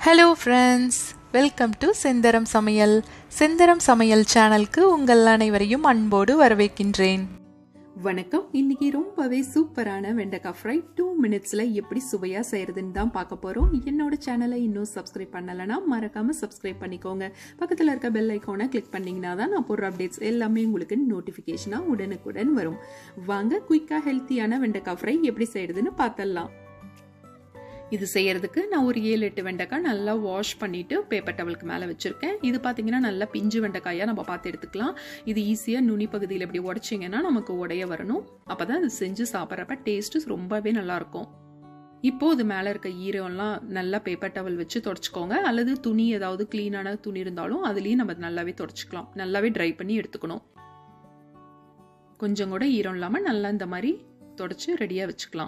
hello friends welcome to செந்தரம் சமையல் செந்தரம் சமையல் சேனலுக்கு உங்கள் அனைவரையும் அன்போடு வரவேற்கின்றேன் வணக்கம் இன்னைக்கு ரொம்பவே சூப்பரான வெண்டைக்காய் ஃப்ரை டூ மினிட்ஸில் எப்படி சுவையாக செய்கிறதுன்னு தான் பார்க்க போகிறோம் என்னோட சேனலை இன்னும் சப்ஸ்கிரைப் பண்ணலைன்னா மறக்காமல் சப்ஸ்கிரைப் பண்ணிக்கோங்க பக்கத்தில் இருக்க பெல் ஐக்கானை கிளிக் பண்ணிங்கன்னா தான் நான் போடுற அப்டேட்ஸ் எல்லாமே உங்களுக்கு நோட்டிஃபிகேஷனாக உடனுக்குடன் வரும் வாங்க குயிக்காக ஹெல்த்தியான வெண்டைக்காய் ஃப்ரை எப்படி செய்கிறதுன்னு பார்த்தலாம் இது செய்யறதுக்கு நான் ஒரு ஏழு எட்டு வெண்டைக்காய் நல்லா வாஷ் பண்ணிட்டு பேப்பர் டவலுக்கு மேலே வச்சிருக்கேன் இது பார்த்தீங்கன்னா நல்லா பிஞ்சு வெண்டைக்காயாக நம்ம பார்த்து எடுத்துக்கலாம் இது ஈஸியாக நுனி பகுதியில் இப்படி உடைச்சிங்கன்னா நமக்கு உடைய வரணும் அப்போ தான் இது செஞ்சு சாப்பிட்றப்ப டேஸ்ட்டு ரொம்பவே நல்லாயிருக்கும் இப்போ இது மேலே இருக்க ஈரம்லாம் நல்லா பேப்பர் டவல் வச்சு தொடச்சிக்கோங்க அல்லது துணி ஏதாவது க்ளீனான துணி இருந்தாலும் அதுலேயும் நம்ம நல்லாவே தொடச்சிக்கலாம் நல்லாவே ட்ரை பண்ணி எடுத்துக்கணும் கொஞ்சம் கூட ஈரம் இல்லாமல் நல்லா இந்த மாதிரி தொடச்சி ரெடியாக வச்சுக்கலாம்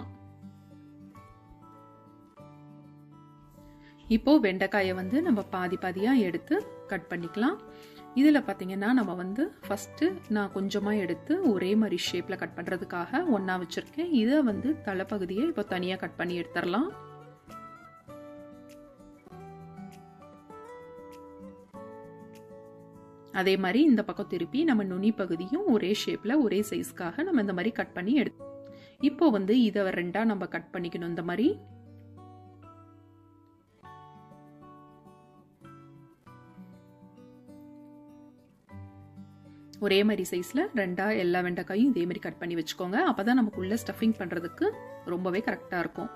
இப்போது வெண்டைக்காயை வந்து நம்ம பாதி பாதியாக எடுத்து கட் பண்ணிக்கலாம் இதில் பார்த்தீங்கன்னா நம்ம வந்து ஃபஸ்ட்டு நான் கொஞ்சமாக எடுத்து ஒரே மாதிரி ஷேப்பில் கட் பண்ணுறதுக்காக ஒன்றா வச்சுருக்கேன் இதை வந்து தலைப்பகுதியை இப்போ தனியாக கட் பண்ணி எடுத்துடலாம் அதே மாதிரி இந்த பக்கம் திருப்பி நம்ம நுனி பகுதியும் ஒரே ஷேப்பில் ஒரே சைஸ்க்காக நம்ம இந்த மாதிரி கட் பண்ணி எடுத்து இப்போ வந்து இதை ரெண்டாக நம்ம கட் பண்ணிக்கணும் இந்த மாதிரி ஒரே மாதிரி சைஸில் ரெண்டாக எல்லா வெண்டைக்காயும் இதே மாதிரி கட் பண்ணி வச்சுக்கோங்க அப்போ தான் நமக்குள்ளே ஸ்டஃபிங் பண்ணுறதுக்கு ரொம்பவே கரெக்டாக இருக்கும்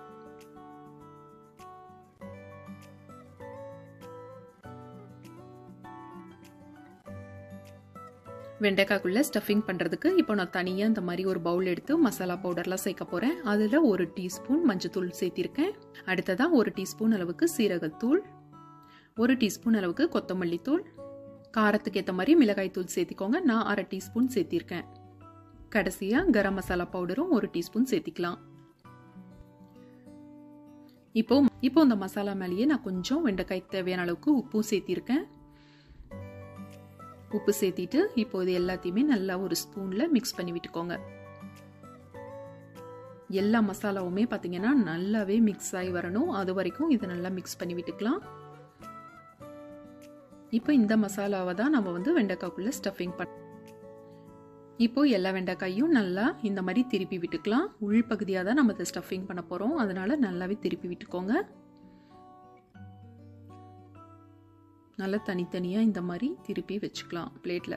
வெண்டைக்காய்க்குள்ளே ஸ்டஃபிங் பண்ணுறதுக்கு இப்போ நான் தனியாக இந்த மாதிரி ஒரு பவுல் எடுத்து மசாலா பவுடர்லாம் சேர்க்க போகிறேன் அதில் ஒரு டீஸ்பூன் மஞ்சத்தூள் சேர்த்திருக்கேன் அடுத்ததாக ஒரு டீஸ்பூன் அளவுக்கு சீரகத்தூள் ஒரு டீஸ்பூன் அளவுக்கு கொத்தமல்லி தூள் காரத்துக்கு ஏற்ற மாதிரி மிளகாய் தூள் சேர்த்திக்கோங்க நான் அரை டீஸ்பூன் சேர்த்திருக்கேன் கடைசியாக கரம் மசாலா பவுடரும் ஒரு டீஸ்பூன் சேர்த்திக்கலாம் இப்போ இப்போ இந்த மசாலா மேலேயே நான் கொஞ்சம் வெண்டைக்காய்க்கு தேவையான அளவுக்கு உப்பும் சேர்த்திருக்கேன் உப்பு சேர்த்திட்டு இப்போ இது எல்லாத்தையுமே நல்லா ஒரு ஸ்பூனில் மிக்ஸ் பண்ணி விட்டுக்கோங்க எல்லா மசாலாவுமே பார்த்தீங்கன்னா நல்லாவே மிக்ஸ் ஆகி வரணும் அது வரைக்கும் இதை நல்லா மிக்ஸ் பண்ணி விட்டுக்கலாம் இப்போ இந்த மசாலாவை தான் நம்ம வந்து வெண்டைக்காய்க்குள்ளே ஸ்டஃபிங் பண்ண இப்போ எல்லா வெண்டைக்காயும் நல்லா இந்த மாதிரி திருப்பி விட்டுக்கலாம் உள் பகுதியாக தான் நம்ம இதை ஸ்டஃபிங் பண்ண போகிறோம் அதனால நல்லாவே திருப்பி விட்டுக்கோங்க நல்லா தனித்தனியாக இந்த மாதிரி திருப்பி வச்சுக்கலாம் பிளேட்டில்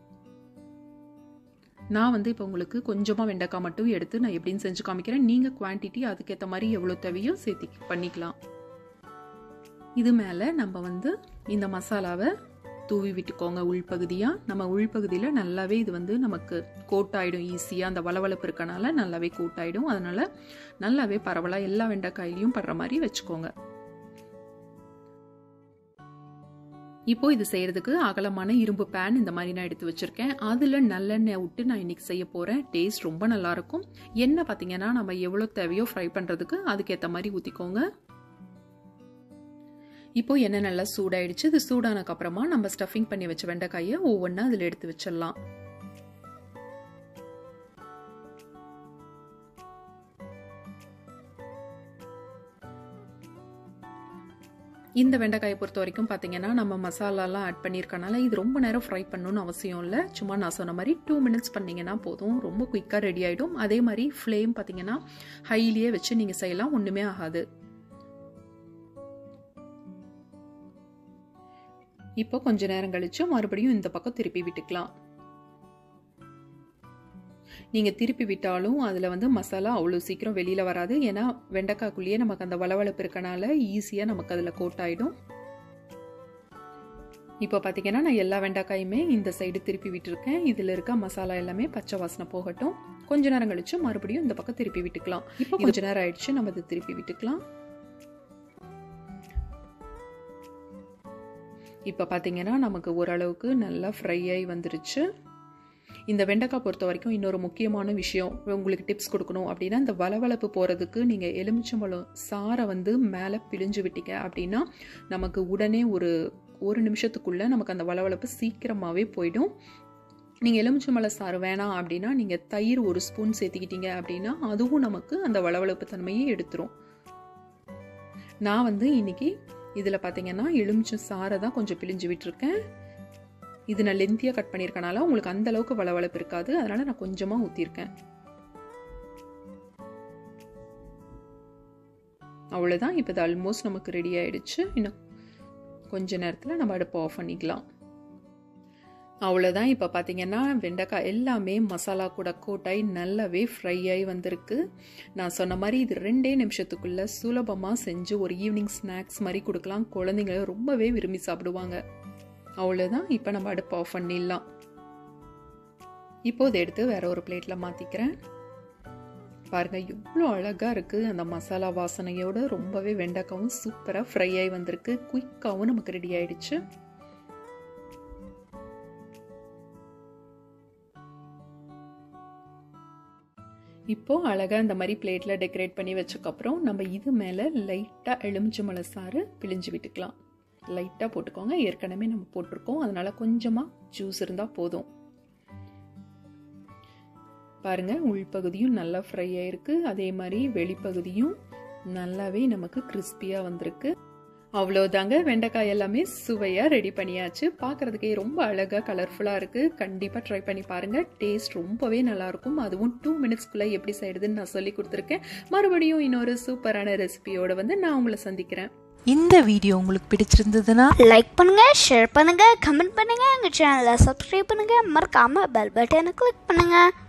நான் வந்து இப்போ உங்களுக்கு கொஞ்சமாக வெண்டைக்காய் மட்டும் எடுத்து நான் எப்படின்னு செஞ்சு காமிக்கிறேன் நீங்கள் குவான்டிட்டி அதுக்கேற்ற மாதிரி எவ்வளோ தேவையோ சேர்த்தி பண்ணிக்கலாம் இது மேலே நம்ம வந்து இந்த மசாலாவை தூவி விட்டுக்கோங்க உள்பகுதியாக நம்ம உள்பகுதியில் நல்லாவே இது வந்து நமக்கு கோட் ஆகிடும் ஈஸியாக அந்த வளவளப்பு இருக்கனால நல்லாவே கோட் ஆகிடும் அதனால் நல்லாவே பரவலாக எல்லா வெண்டைக்காயிலையும் படுற மாதிரி வச்சுக்கோங்க இப்போ இது செய்யறதுக்கு அகலமான இரும்பு பேன் இந்த மாதிரி நான் எடுத்து வச்சிருக்கேன் அதில் நல்லெண்ணெய் விட்டு நான் இன்னைக்கு செய்ய போகிறேன் டேஸ்ட் ரொம்ப நல்லாயிருக்கும் எண்ணெய் பார்த்தீங்கன்னா நம்ம எவ்வளோ தேவையோ ஃப்ரை பண்ணுறதுக்கு அதுக்கேற்ற மாதிரி ஊற்றிக்கோங்க இப்போ எண்ணெய் நல்லா சூடாயிடுச்சு இது சூடானக்கு அப்புறமா நம்ம ஸ்டஃபிங் பண்ணி வச்ச வெண்டைக்காயை ஒவ்வொன்றா அதில் எடுத்து வச்சிடலாம் இந்த வெண்டைக்காயை பொறுத்த வரைக்கும் பார்த்தீங்கன்னா நம்ம மசாலாலாம் ஆட் பண்ணியிருக்கனால இது ரொம்ப நேரம் ஃப்ரை பண்ணணும்னு அவசியம் இல்லை சும்மா நான் சொன்ன மாதிரி டூ மினிட்ஸ் பண்ணிங்கன்னா போதும் ரொம்ப குயிக்காக ரெடி ஆகிடும் அதே மாதிரி ஃப்ளேம் பார்த்தீங்கன்னா ஹைலியே வச்சு நீங்கள் செய்யலாம் ஒன்றுமே ஆகாது இப்போ கொஞ்ச நேரம் கழிச்சு மறுபடியும் இந்த பக்கம் திருப்பி விட்டுக்கலாம் நீங்கள் திருப்பி விட்டாலும் அதில் வந்து மசாலா அவ்வளோ சீக்கிரம் வெளியில் வராது ஏன்னா வெண்டைக்காய்க்குள்ளேயே நமக்கு அந்த வளவளப்பு இருக்கனால ஈஸியாக நமக்கு அதில் கோட் ஆகிடும் இப்போ பார்த்தீங்கன்னா நான் எல்லா வெண்டைக்காயுமே இந்த சைடு திருப்பி விட்டுருக்கேன் இதில் இருக்க மசாலா எல்லாமே பச்சை வாசனை போகட்டும் கொஞ்ச நேரம் கழிச்சு மறுபடியும் இந்த பக்கம் திருப்பி விட்டுக்கலாம் இப்போ கொஞ்ச நேரம் ஆயிடுச்சு நம்ம அதை திருப்பி விட்டுக்கலாம் இப்போ பார்த்தீங்கன்னா நமக்கு ஓரளவுக்கு நல்லா ஃப்ரை ஆகி வந்துருச்சு இந்த வெண்டைக்காய் பொறுத்த வரைக்கும் இன்னொரு முக்கியமான விஷயம் உங்களுக்கு டிப்ஸ் கொடுக்கணும் அப்படின்னா இந்த வளவளப்பு போகிறதுக்கு நீங்கள் எலுமிச்சம்பழம் சாரை வந்து மேலே பிழிஞ்சு விட்டீங்க அப்படின்னா நமக்கு உடனே ஒரு ஒரு நிமிஷத்துக்குள்ளே நமக்கு அந்த வளவளப்பு சீக்கிரமாகவே போயிடும் நீங்கள் எலுமிச்சம்பழ சாறு வேணாம் அப்படின்னா நீங்கள் தயிர் ஒரு ஸ்பூன் சேர்த்துக்கிட்டீங்க அப்படின்னா அதுவும் நமக்கு அந்த வளவளப்பு தன்மையை எடுத்துரும் நான் வந்து இன்னைக்கு இதில் பார்த்தீங்கன்னா எலுமிச்சம் சாரை தான் கொஞ்சம் பிழிஞ்சு விட்டுருக்கேன் இது நான் லென்த்தியாக கட் பண்ணியிருக்கனால உங்களுக்கு அந்த அளவுக்கு வளவளப்பு இருக்காது அதனால நான் கொஞ்சமாக ஊற்றிருக்கேன் அவ்வளோதான் இப்போ இது ஆல்மோஸ்ட் நமக்கு ரெடி ஆயிடுச்சு இன்னும் கொஞ்ச நேரத்தில் நம்ம அடுப்பு ஆஃப் பண்ணிக்கலாம் அவ்வளோதான் இப்போ பார்த்தீங்கன்னா வெண்டைக்காய் எல்லாமே மசாலா கூட கோட்டாய் நல்லாவே ஃப்ரை ஆகி வந்திருக்கு நான் சொன்ன மாதிரி இது ரெண்டே நிமிஷத்துக்குள்ளே சுலபமாக செஞ்சு ஒரு ஈவினிங் ஸ்நாக்ஸ் மாதிரி கொடுக்கலாம் குழந்தைங்க ரொம்பவே விரும்பி சாப்பிடுவாங்க அவ்வளோதான் இப்போ நம்ம அடுப்பு ஆஃப் பண்ணிடலாம் இப்போ இதை எடுத்து வேற ஒரு பிளேட்டில் மாற்றிக்கிறேன் பாருங்க எவ்வளோ அழகாக இருக்குது அந்த மசாலா வாசனையோட ரொம்பவே வெண்டைக்காவும் சூப்பராக ஃப்ரை ஆகி வந்திருக்கு குயிக்காகவும் நமக்கு ரெடி ஆயிடுச்சு இப்போ அழகாக இந்த மாதிரி பிளேட்டில் டெக்கரேட் பண்ணி வச்சக்கப்புறம் நம்ம இது மேலே லைட்டாக எலுமிச்சம்பழ சாறு பிழிஞ்சு விட்டுக்கலாம் லைட்டாக போட்டுக்கோங்க ஏற்கனவே நம்ம போட்டிருக்கோம் அதனால கொஞ்சமாக ஜூஸ் இருந்தால் போதும் பாருங்க உள்பகுதியும் நல்லா ஃப்ரை ஆயிருக்கு அதே மாதிரி வெளிப்பகுதியும் நல்லாவே நமக்கு கிறிஸ்பியாக வந்திருக்கு அவ்வளோதாங்க வெண்டைக்காய் எல்லாமே சுவையாக ரெடி பண்ணியாச்சு பார்க்குறதுக்கே ரொம்ப அழகாக கலர்ஃபுல்லாக இருக்குது கண்டிப்பாக ட்ரை பண்ணி பாருங்கள் டேஸ்ட் ரொம்பவே நல்லாயிருக்கும் அதுவும் டூ மினிட்ஸ்க்குள்ளே எப்படி செய்யுதுன்னு நான் சொல்லி கொடுத்துருக்கேன் மறுபடியும் இன்னொரு சூப்பரான ரெசிபியோட வந்து நான் உங்களை சந்திக்கிறேன் இந்த வீடியோ உங்களுக்கு பிடிச்சிருந்ததுன்னா லைக் பண்ணுங்க ஷேர் பண்ணுங்க கமெண்ட் பண்ணுங்க எங்க சேனலை சப்ஸ்கிரைப் பண்ணுங்க மறக்காம பெல் பட்டனை கிளிக் பண்ணுங்க